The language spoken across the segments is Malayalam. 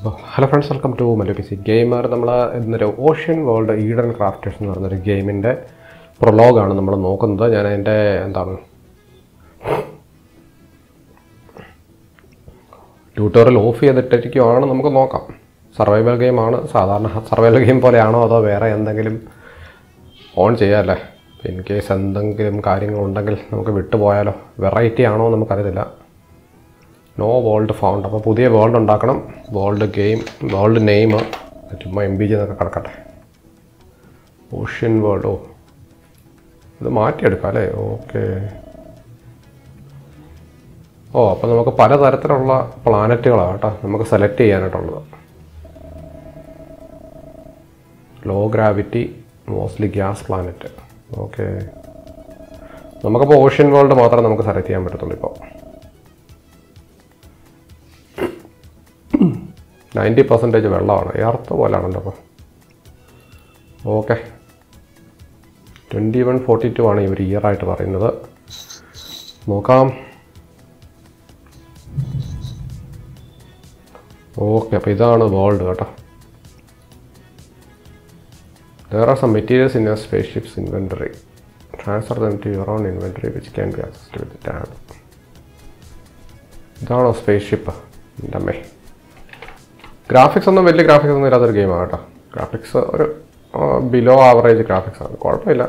Hello friends welcome to Mallu P C gamer നമ്മൾ ഇന്നൊരു ഓഷ്യൻ വേൾഡ് ഈഡൻ ക്രാഫ്റ്റേഴ്സ് എന്ന് പറയുന്നൊരു ഗെയിമിൻ്റെ പ്രൊലോഗാണ് നമ്മൾ നോക്കുന്നത് ഞാൻ അതിൻ്റെ എന്താണ് ട്യൂട്ടോറിയൽ ഓഫ് ചെയ്തിട്ടിരിക്കുവാണ് നമുക്ക് നോക്കാം സർവൈവൽ ഗെയിമാണ് സാധാരണ സർവൈവൽ ഗെയിം പോലെയാണോ അതോ വേറെ എന്തെങ്കിലും ഓൺ ചെയ്യാമല്ലേ ഇൻ കേസ് എന്തെങ്കിലും കാര്യങ്ങളുണ്ടെങ്കിൽ നമുക്ക് വിട്ടുപോയാലോ വെറൈറ്റി ആണോ നമുക്കറിയത്തില്ല നോ വേൾഡ് ഫൗണ്ട് അപ്പോൾ പുതിയ വേൾഡ് ഉണ്ടാക്കണം വേൾഡ് ഗെയിം വേൾഡ് നെയിം ചുമ്മാ എം ബി ജി എന്നൊക്കെ കിടക്കട്ടെ ഓഷ്യൻ വേൾഡ് ഓ ഇത് മാറ്റിയെടുക്കാം അല്ലേ ഓക്കെ ഓ അപ്പോൾ നമുക്ക് പലതരത്തിലുള്ള പ്ലാനറ്റുകളാണ് കേട്ടോ നമുക്ക് സെലക്ട് ചെയ്യാനായിട്ടുള്ളത് low gravity mostly gas planet okay നമുക്കപ്പോൾ ഓഷ്യൻ വേൾഡ് മാത്രമേ നമുക്ക് സെലക്ട് ചെയ്യാൻ പറ്റത്തുള്ളൂ ഇപ്പോൾ നയൻറ്റി പെർസെൻറ്റേജ് വെള്ളമാണ് എർത്ത് പോലാണല്ലോ അപ്പോൾ okay twenty one forty two ആണ് ഇവർ ഇയർ ആയിട്ട് പറയുന്നത് നോക്കാം ഓക്കെ അപ്പോൾ ഇതാണ് വേൾഡ് കേട്ടോ There are some materials in your spaceship's inventory. Transfer them to your own inventory which can be accessed with the tab. ഇതാണോ സ്പേസ് ഷിപ്പ് എൻ്റെ അമ്മേ ഗ്രാഫിക്സ് ഒന്നും വലിയ ഗ്രാഫിക്സ് ഒന്നും ഇല്ലാത്തൊരു ഗെയിമാണ് കേട്ടോ ഗ്രാഫിക്സ് ഒരു ബിലോ ആവറേജ് ഗ്രാഫിക്സ് ആണ് കുഴപ്പമില്ല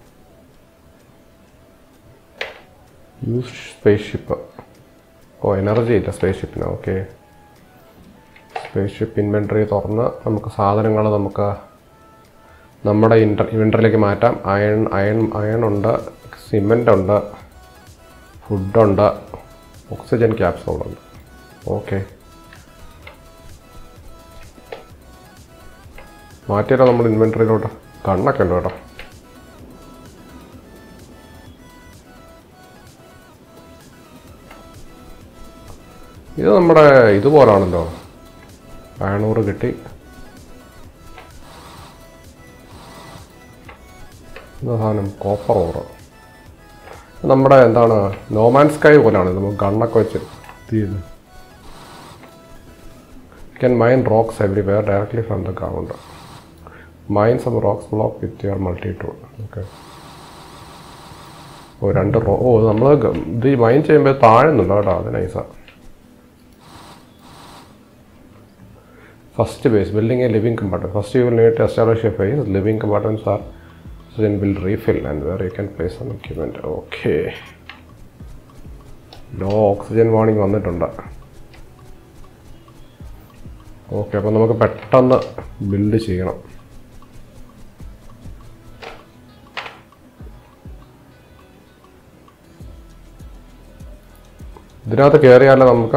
യൂസ് സ്പേസ് ഷിപ്പ് ഓ എനർജി ഇല്ല സ്പേസ് ഷിപ്പിന് ഓക്കെ സ്പേസ് ഷിപ്പ് ഇൻവെൻട്രി തുറന്ന് നമുക്ക് സാധനങ്ങൾ നമുക്ക് നമ്മുടെ ഇൻറ്റർ ഇൻവെൻട്രിയിലേക്ക് മാറ്റാം അയൺ അയൺ അയൺ ഉണ്ട് സിമെൻ്റ് ഉണ്ട് ഫുഡുണ്ട് ഓക്സിജൻ ക്യാപ്സൂളുണ്ട് ഓക്കെ മാറ്റിയാലോ നമ്മൾ ഇൻവെൻട്രിയിലോട്ട് കണ്ണൊക്കെ ഉണ്ട് കേട്ടോ ഇത് നമ്മുടെ ഇതുപോലാണല്ലോ അയണൂറ് കിട്ടി എന്താ സാധനം കോപ്പർ ഓറ് നമ്മുടെ എന്താണ് നോമാൻ സ്കൈ പോലാണ് നമുക്ക് ഗണ്ണൊക്കെ വെച്ച് തീരുന്നത് can mine rocks everywhere directly from the ground mine some rocks block with your multi tool okay ഓ രണ്ട് റോ ഓ നമ്മൾ ഇത് മൈൻ ചെയ്യുമ്പോൾ താഴുന്നുണ്ട് കേട്ടോ അത് നൈസാണ് first base building a living compartment first you will need to establish a base living compartments are then will refill and where you can place some equipment okay low oxygen warning വന്നിട്ടുണ്ട് ഓക്കെ അപ്പോൾ നമുക്ക് പെട്ടെന്ന് ബിൽഡ് ചെയ്യണം ഇതിനകത്ത് കയറിയാലേ നമുക്ക്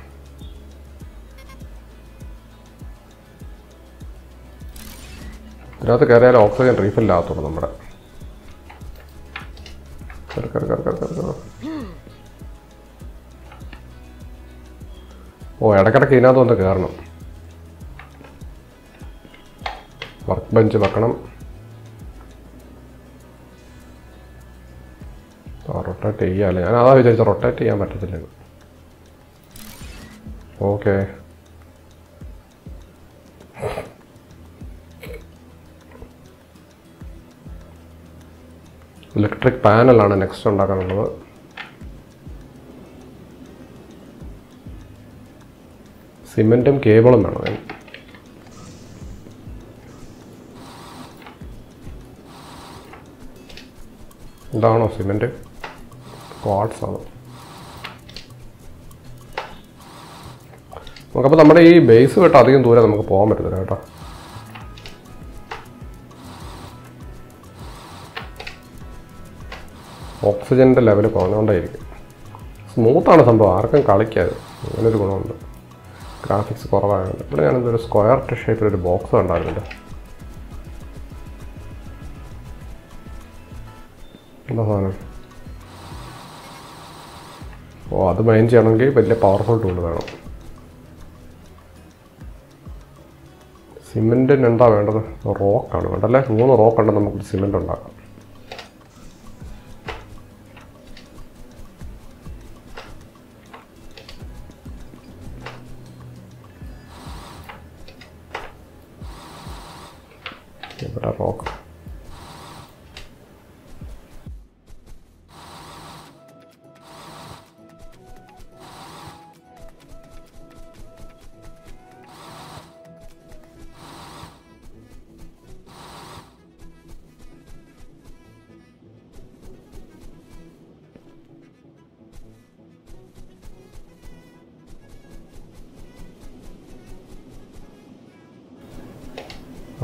ഇതിനകത്ത് കയറിയാൽ ഓക്സിജൻ റീഫിൽ ആകത്തുള്ളൂ നമ്മുടെ കയറി കയറി കയറി കയറി കയറി കയറി. ഓ ഇടയ്ക്കിടയ്ക്ക് ഇതിനകത്ത് വന്ന് കയറണം വർക്ക് ബെഞ്ച് വെക്കണം റൊട്ടേറ്റ് ചെയ്യാല്ലേ ഞാൻ അതാ വിചാരിച്ച റൊട്ടേറ്റ് ചെയ്യാൻ പറ്റത്തില്ലെന്ന് ഓക്കെ ഇലക്ട്രിക് പാനലാണ് നെക്സ്റ്റ് ഉണ്ടാക്കാനുള്ളത് സിമെൻറ്റും കേബിളും വേണം അതിന്. ഇതാണോ സിമെൻറ്റ് ക്വാഡ്സ് ആണ് നമുക്കപ്പോൾ നമ്മുടെ ഈ ബേസ് വിട്ട് അധികം ദൂരം നമുക്ക് പോകാൻ പറ്റത്തില്ല കേട്ടോ ഓക്സിജൻ്റെ ലെവൽ കുറഞ്ഞുകൊണ്ടേയിരിക്കും സ്മൂത്താണ് സംഭവം ആർക്കും കളിക്കാതെ അങ്ങനൊരു ഗുണമുണ്ട് ഗ്രാഫിക്സ് കുറവായതുകൊണ്ട് ഇവിടെ ഞാനെന്തൊരു സ്ക്വയർ ഷേപ്പിൽ ഒരു ബോക്സ് കണ്ടായിരുന്നില്ല എന്താ സാധനം ഓ അത് മൈൻ ചെയ്യണമെങ്കിൽ വലിയ പവർഫുൾ ടൂൾ വേണം സിമെൻറ്റിന് എന്താ വേണ്ടത് റോക്കാണ് വേണ്ടല്ലേ മൂന്ന് റോക്ക് ഉണ്ടെങ്കിൽ നമുക്ക് സിമെൻറ്റ് ഉണ്ടാക്കാം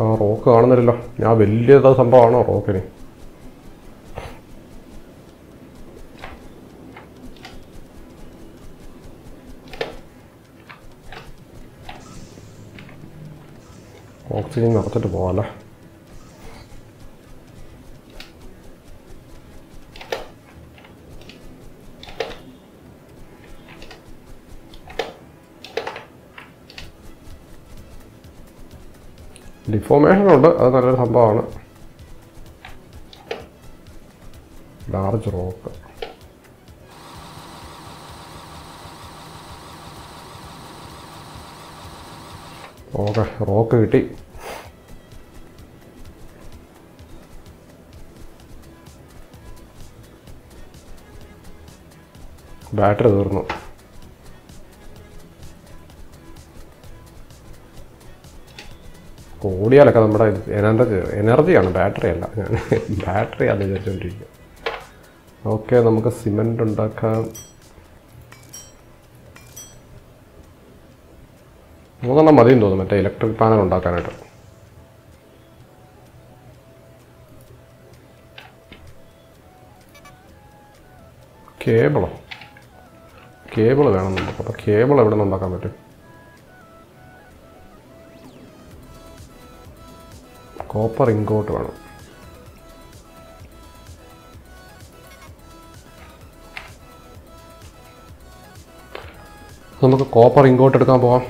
ആ റോക്ക് കാണുന്നില്ലല്ലോ ഞാൻ വലിയത് സംഭവമാണോ റോക്കിന് ഓക്സിജൻ നിറച്ചിട്ട് പോകാമല്ലോ ഡിഫോമേഷൻ ഉണ്ട് അത് നല്ലൊരു സംഭവമാണ് ലാർജ് റോക്ക് ഓക്കെ റോക്ക് കിട്ടി ബാറ്ററി തീർന്നു ഓടിയാലൊക്കെ നമ്മുടെ ഇത് എനർജി എനർജിയാണ് ബാറ്ററി അല്ല ഞാൻ ബാറ്ററി അത് വിചാരിച്ചുകൊണ്ടിരിക്കുക ഓക്കെ നമുക്ക് സിമെൻ്റ് ഉണ്ടാക്കാം മൂന്നെണ്ണം മതിയെന്ന് തോന്നുന്നു മറ്റേ ഇലക്ട്രിക് പാനൽ ഉണ്ടാക്കാനായിട്ട് കേബിളോ കേബിൾ വേണം നമുക്ക് അപ്പോൾ കേബിൾ എവിടെ നിന്ന് ഉണ്ടാക്കാൻ പറ്റും കോപ്പർ ഇങ്കോട്ട് വേണം നമുക്ക് കോപ്പർ ഇങ്കോട്ട് എടുക്കാൻ പോവാം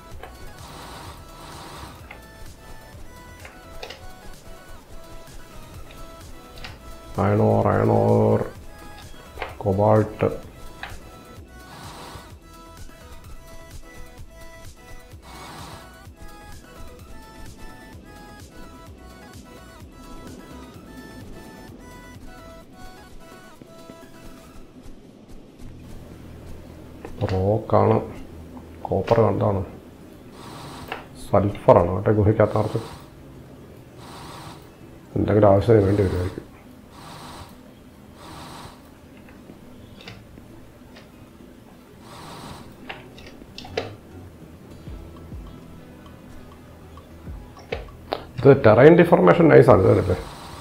അയണോർ അയണോർ കൊബാൾട്ട് റോക്കാണ് കോപ്പർ കണ്ടാണ് സൾഫറാണ് മറ്റേ ഗുഹയ്ക്കകത്തർത്ത് എന്തെങ്കിലും ആവശ്യത്തിന് വേണ്ടി വരുമായിരിക്കും ഇത് ടെറൈൻ ഡിഫോർമേഷൻ നൈസാണ് ഇതല്ലേ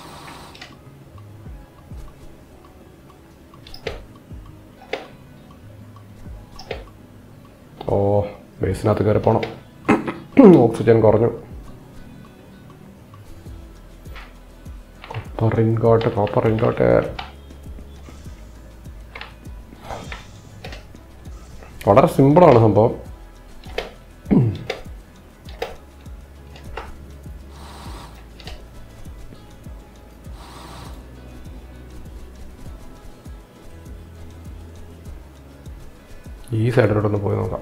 ഓ ബേസിനകത്ത് കയറി പോണം ഓക്സിജൻ കുറഞ്ഞു കോപ്പർ ഇൻകോട്ട് കോപ്പർ ഇൻകോട്ട് വളരെ സിമ്പിളാണ് സംഭവം ഈ സൈഡിലോട്ടൊന്ന് പോയി നോക്കാം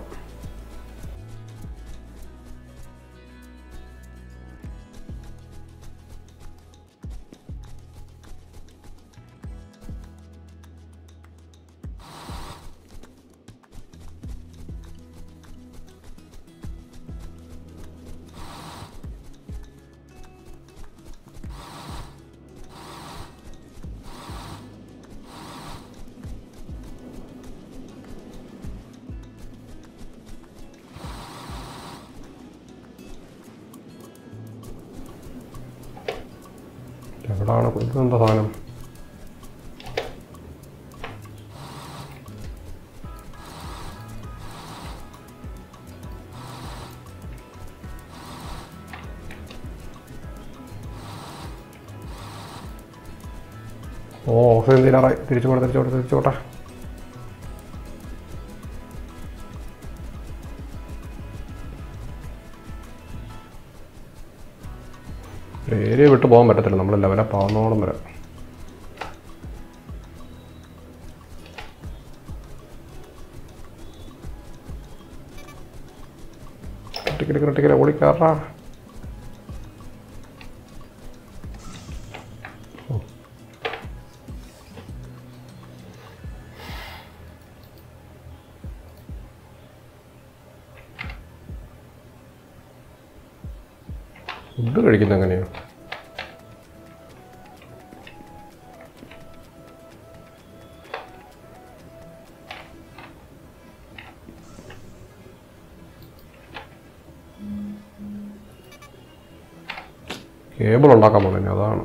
എവിടാണ് ഇതെന്താ സാധനം ഓ ഓക്സിജൻ തീരാറായി തിരിച്ചു പോട്ടെ തിരിച്ചു പോട്ടെ തിരിച്ചു പോട്ടെ ഏരിയ വിട്ട് പോകാൻ പറ്റത്തില്ല നമ്മൾ ലെവലപ്പ് ആവുന്നോളം വരെ ക്രിട്ടിക്കൽ ക്രിട്ടിക്കൽ ഓടിക്കാറാ ഫുഡ് കഴിക്കുന്നത് എങ്ങനെയാണ് കേബിൾ ഉണ്ടാക്കാൻ പോകുന്നത് അതാണ്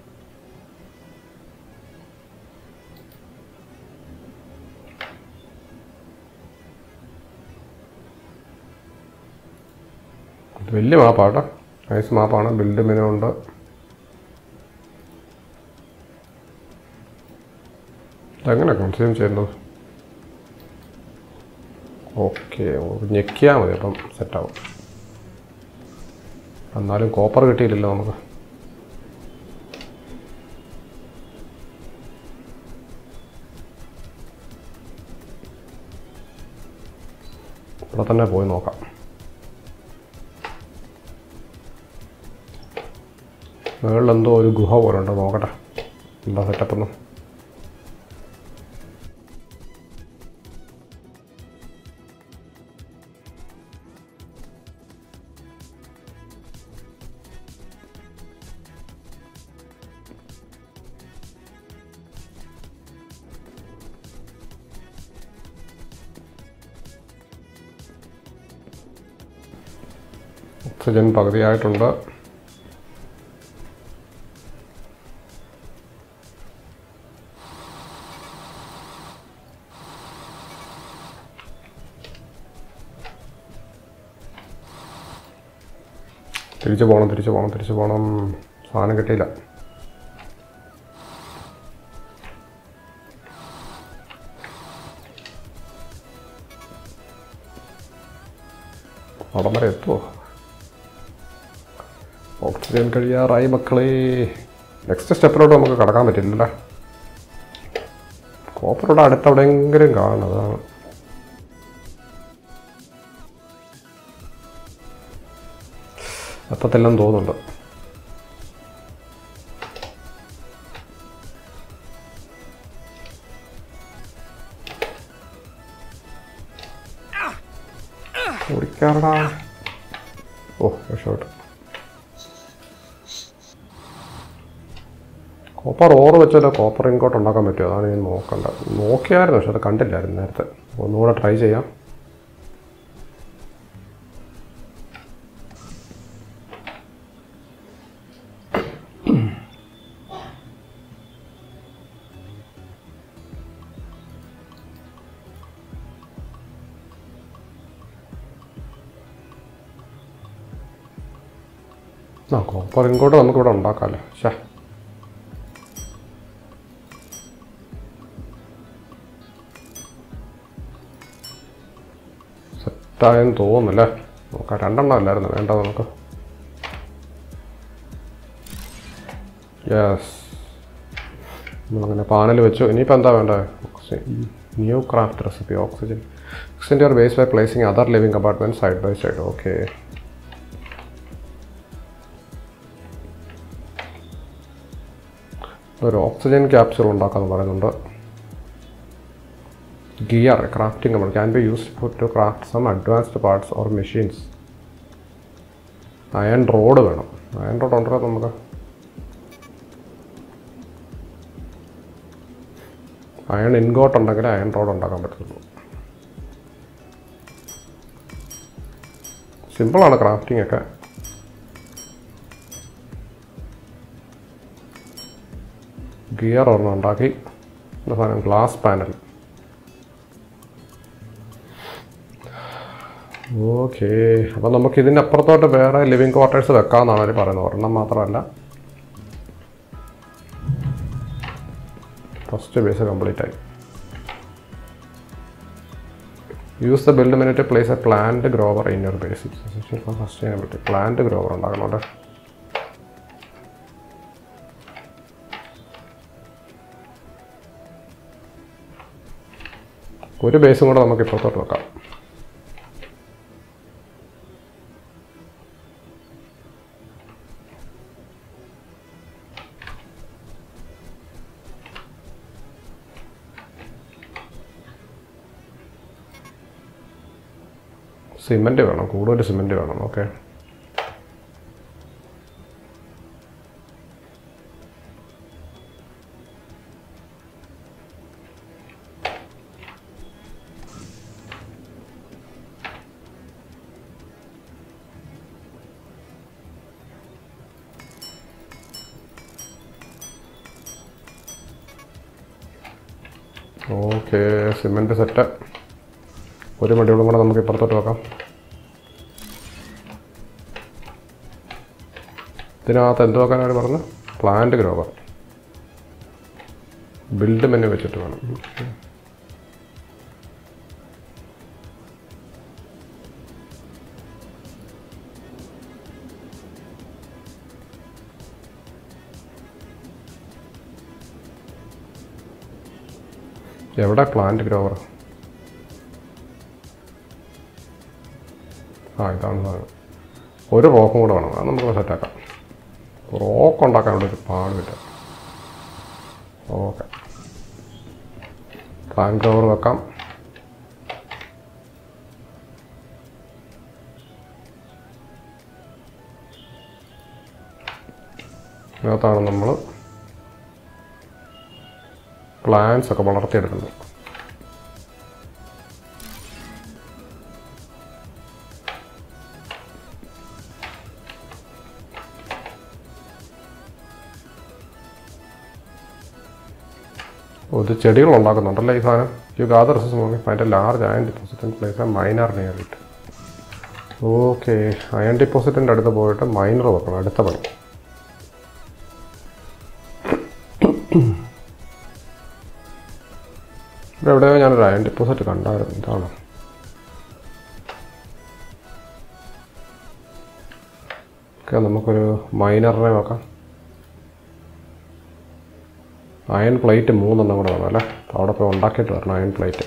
ഇത് വലിയ മാപ്പാട്ടോ നൈസ് മാപ്പാണ് ബിൽഡ് മെനു ഉണ്ട് ഇതെങ്ങനെ കൺസ്യൂം ചെയ്യുന്നത് ഓക്കെ ഞെക്കിയാൽ മതി അപ്പം സെറ്റാവും എന്നാലും കോപ്പർ കിട്ടിയില്ലല്ലോ നമുക്ക് ഇവിടെ തന്നെ പോയി നോക്കാം മുകളിൽ എന്തോ ഒരു ഗുഹ പോലെ ഉണ്ട് നോക്കട്ടെ എന്താ സെറ്റപ്പ് ഒന്നും ഓക്സിജൻ പകുതിയായിട്ടുണ്ട് തിരിച്ചു പോകണം തിരിച്ചു പോകണം തിരിച്ചു പോകണം സാധനം കിട്ടിയില്ല അവിടം വരെ എത്തുമോ ഓക്സിജൻ കഴിയാറായി മക്കളെ നെക്സ്റ്റ് സ്റ്റെപ്പിലോട്ട് നമുക്ക് കടക്കാൻ പറ്റില്ലല്ലേ കോപ്പറോട് അടുത്ത് എവിടെയെങ്കിലും കാണണം അതാണ് എത്തത്തെല്ലാം തോന്നുന്നുണ്ട് ഓടിക്കാറടാ ഓ രക്ഷപ്പെട്ടു കോപ്പർ ഓറ് വെച്ചല്ലോ കോപ്പർ ഇൻകോട്ട് ഉണ്ടാക്കാൻ പറ്റുമോ അതാണ് ഞാൻ നോക്കണ്ടത് നോക്കിയായിരുന്നു പക്ഷെ അത് കണ്ടില്ലായിരുന്നു നേരത്തെ ഒന്നുകൂടെ ട്രൈ ചെയ്യാം ആ കോപ്പർ ഇൻകോട്ട് നമുക്കിവിടെ ഉണ്ടാക്കാമല്ലോ ശേ സെറ്റായെന്ന് തോന്നുന്നല്ലേ നോക്കാം രണ്ടെണ്ണം അല്ലായിരുന്നു വേണ്ട നമുക്ക് യെസ് നമ്മളങ്ങനെ പാനൽ വെച്ചു ഇനിയിപ്പോൾ എന്താ വേണ്ടത് new craft recipe oxygen extend your base by placing other living compartment side by side okay ഒരു ഓക്സിജൻ ക്യാപ്സ്യൂൾ ഉണ്ടാക്കാമെന്ന് പറയുന്നുണ്ട് ഗിയർ ക്രാഫ്റ്റിംഗ് നമ്മൾ can be used to craft some advanced parts or machines iron rod വേണം അയൺ റോഡ് ഉണ്ടോ നമുക്ക് അയൺ ഇൻഗോട്ട് ഉണ്ടെങ്കിൽ അയൺ റോഡ് ഉണ്ടാക്കാൻ പറ്റുള്ളൂ സിമ്പിളാണ് ക്രാഫ്റ്റിംഗ് ഒക്കെ ഗിയർ ഒരെണ്ണം ഉണ്ടാക്കി എന്താ സാധനം ഗ്ലാസ് പാനൽ ഓക്കെ അപ്പം നമുക്ക് ഇതിൻ്റെ അപ്പുറത്തോട്ട് വേറെ ലിവിങ് ക്വാർട്ടേഴ്സ് വെക്കാമെന്നാണ് അവർ പറയുന്നത് ഒരെണ്ണം മാത്രമല്ല ഫസ്റ്റ് ബേസ് കംപ്ലീറ്റ് ആയി use the build menu place a plant grower in your base first ചെയ്യാൻ പറ്റും പ്ലാന്റ് ഗ്രോവർ ഉണ്ടാക്കണോട്ടെ ഒരു ബേസും കൂടെ നമുക്ക് ഇപ്പുറത്തോട്ട് വെക്കാം സിമെൻറ്റ് വേണം കൂടുതൽ സിമെൻറ്റ് വേണം ഓക്കെ ഓക്കെ സിമെൻറ്റ് സെറ്റ് ഒരു മടിയോടും കൂടെ നമുക്ക് ഇപ്പുറത്തോട്ട് വെക്കാം ഇതിനകത്ത് എന്ത് വെക്കാൻ അവർ പറഞ്ഞു പ്ലാന്റ് ഗ്രോവർ ബിൽഡ് മെനു വെച്ചിട്ട് വേണം എവിടെ പ്ലാന്റ് ഗ്രോവർ ആ ഇതാണ് സാധനം ഒരു റോക്കും കൂടെ വേണം അത് നമുക്ക് സെറ്റാക്കാം റോക്ക് ഉണ്ടാക്കാനുള്ള ഒരു പാടില്ല ഓക്കെ പ്ലാന്റ് ഗ്രോവർ വെക്കാം ഇതിനകത്താണ് നമ്മൾ പ്ലാന്റ്സ് ഒക്കെ വളർത്തിയെടുക്കുന്നത് ഓ, ഇത് ചെടികൾ ഉണ്ടാക്കുന്നുണ്ടല്ലേ ഈ സാധനം യു ഗാദർ അതിൻ്റെ large iron deposit in place miner near it okay iron ഡിപ്പോസിറ്റിൻ്റെ അടുത്ത് പോയിട്ട് മൈനർ വെക്കണം അടുത്ത പണി ഇവിടെ എവിടെയോ ഞാനൊരു അയൺ ഡിപ്പോസിറ്റ് കണ്ടായിരുന്നു ഇതാണ് ഓക്കെ നമുക്കൊരു മൈനറിനെ നോക്കാം അയൺ പ്ലേറ്റ് മൂന്നെണ്ണം കൂടെ വേണം അല്ലേ അപ്പോൾ അവിടെ പോയി ഉണ്ടാക്കിയിട്ട് വരണം iron plate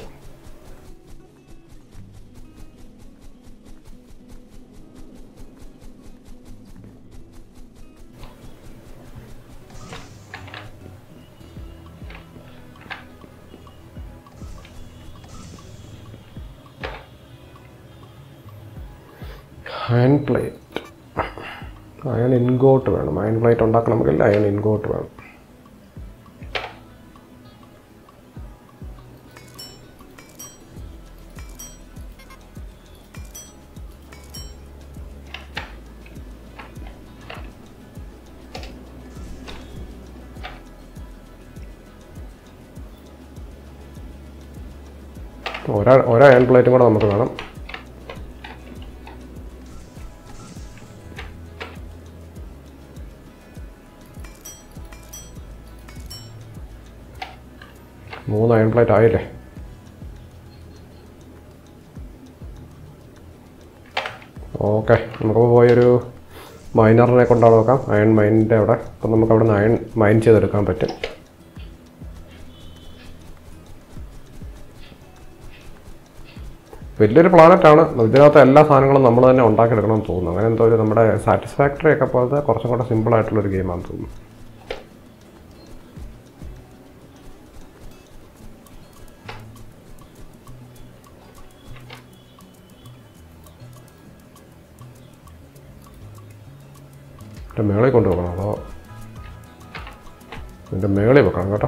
iron plate iron ingot വേണം അയൺ പ്ലേറ്റ് ഉണ്ടാക്കണമെങ്കിൽ അയൺ ഇൻഗോട്ട് വേണം ഒരാ ഒരേ അയൺ പ്ലേറ്റും കൂടെ നമുക്ക് വേണം മൂന്ന് അയൺ പ്ലേറ്റ് ആയില്ലേ ഓക്കെ നമുക്ക് പോയൊരു മൈനറിനെ കൊണ്ടാണ് നോക്കാം അയൺ മൈനിൻ്റെ അവിടെ അപ്പം നമുക്ക് അവിടെ നിന്ന് അയൺ മൈൻ ചെയ്തെടുക്കാൻ പറ്റും വലിയൊരു പ്ലാനറ്റാണ് ഇതിനകത്ത് എല്ലാ സാധനങ്ങളും നമ്മൾ തന്നെ ഉണ്ടാക്കിയെടുക്കണമെന്ന് തോന്നുന്നു അങ്ങനെ എന്തോ ഒരു നമ്മുടെ സാറ്റിസ്ഫാക്ടറി ഒക്കെ പോലത്തെ കുറച്ചും കൂടെ സിമ്പിൾ ആയിട്ടുള്ളൊരു ഗെയിമാണെന്ന് തോന്നുന്നു എൻ്റെ മേളിൽ കൊണ്ട് വെക്കണം അതോ എൻ്റെ മേളിൽ വെക്കണം കേട്ടോ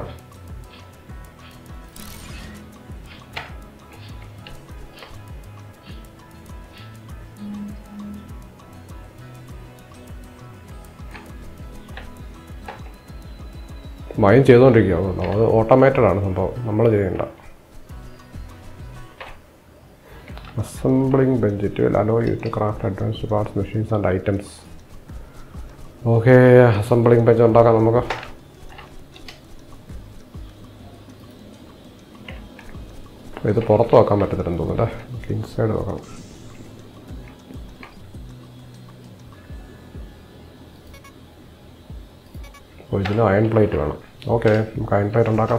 മൈൻ ചെയ്തുകൊണ്ടിരിക്കുക അതുകൊണ്ട് അത് ഓട്ടോമേറ്റഡ് ആണ് സംഭവം നമ്മൾ ചെയ്യണ്ട assembling bench it will allow you to craft advanced parts machines and items okay assembling bench ഉണ്ടാക്കാം നമുക്ക് ഇത് പുറത്ത് വെക്കാൻ പറ്റത്തില്ലെന്ന് തോന്നുന്നു അല്ലേ നമുക്ക് ഇൻസൈഡ് വെക്കണം അപ്പോൾ ഇതിന് അയൺ പ്ലേറ്റ് വേണം ഓക്കെ നമുക്ക് അയൺ പ്ലേറ്റ് ഉണ്ടാക്കാം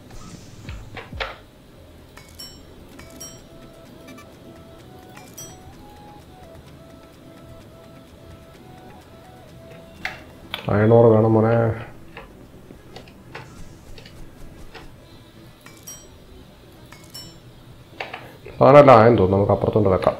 അയണോറ് വേണം മോനെ സാധനമല്ല ആയെന്ന് തോന്നുന്നു നമുക്ക് അപ്പുറത്തോട്ട് വെക്കാം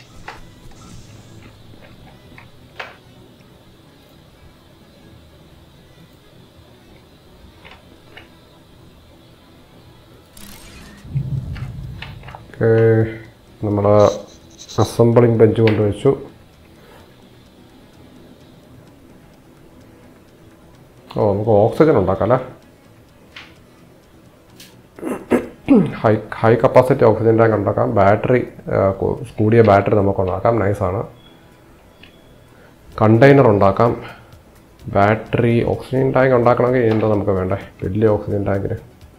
ഓക്കെ നമ്മൾ അസംബിളിംഗ് ബെഞ്ച് കൊണ്ടുവച്ചു ഓ നമുക്ക് ഓക്സിജൻ ഉണ്ടാക്കാം അല്ലേ high high capacity oxygen tank ഉണ്ടാക്കാം ബാറ്ററി കൂടിയ ബാറ്ററി നമുക്ക് ഉണ്ടാക്കാം നൈസാണ് കണ്ടെയ്നർ ഉണ്ടാക്കാം ബാറ്ററി ഓക്സിജൻ ടാങ്ക് ഉണ്ടാക്കണമെങ്കിൽ എന്താ നമുക്ക് വേണ്ടേ വലിയ ഓക്സിജൻ ടാങ്കിന്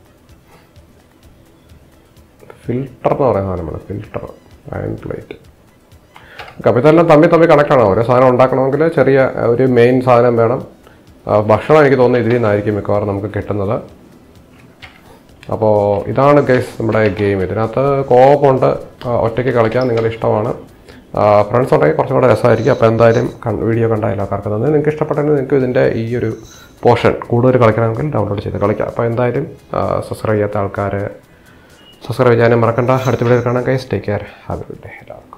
ഫിൽട്ടർ എന്ന് പറയുന്ന സാധനം വേണം ഫിൽട്ടർ അയൺ പ്ലേറ്റ് ഓക്കെ അപ്പോൾ ഇതെല്ലാം തമ്മിൽ തമ്മിൽ കണക്ട് ആണ് ഓരോ സാധനം ഉണ്ടാക്കണമെങ്കിൽ ചെറിയ ഒരു മെയിൻ സാധനം വേണം ആ, ഭക്ഷണം എനിക്ക് തോന്നുന്നു ഇതിൽ നിന്നായിരിക്കും മിക്കവാറും നമുക്ക് കിട്ടുന്നത് അപ്പോൾ ഇതാണ് ഗൈസ് നമ്മുടെ ഗെയിം ഇതിനകത്ത് കോപ്പുണ്ട് ഒറ്റയ്ക്ക് കളിക്കാൻ നിങ്ങളുടെ ഇഷ്ടമാണ് ഫ്രണ്ട്സ് ഉണ്ടെങ്കിൽ കുറച്ചും കൂടെ രസമായിരിക്കും അപ്പോൾ എന്തായാലും വീഡിയോ കണ്ട എല്ലാവർക്കും തന്നെ നിങ്ങൾക്ക് ഇഷ്ടപ്പെട്ടെങ്കിൽ നിങ്ങൾക്ക് ഇതിൻ്റെ ഈ ഒരു പോർഷൻ കൂടുതൽ കളിക്കണമെങ്കിൽ ഡൗൺലോഡ് ചെയ്ത് കളിക്കാം അപ്പോൾ എന്തായാലും സബ്സ്ക്രൈബ് ചെയ്യാത്ത ആൾക്കാർ സബ്സ്ക്രൈബ് ചെയ്യാനും മറക്കണ്ട അടുത്ത വീഡിയോ കാണാൻ guys take care have a good day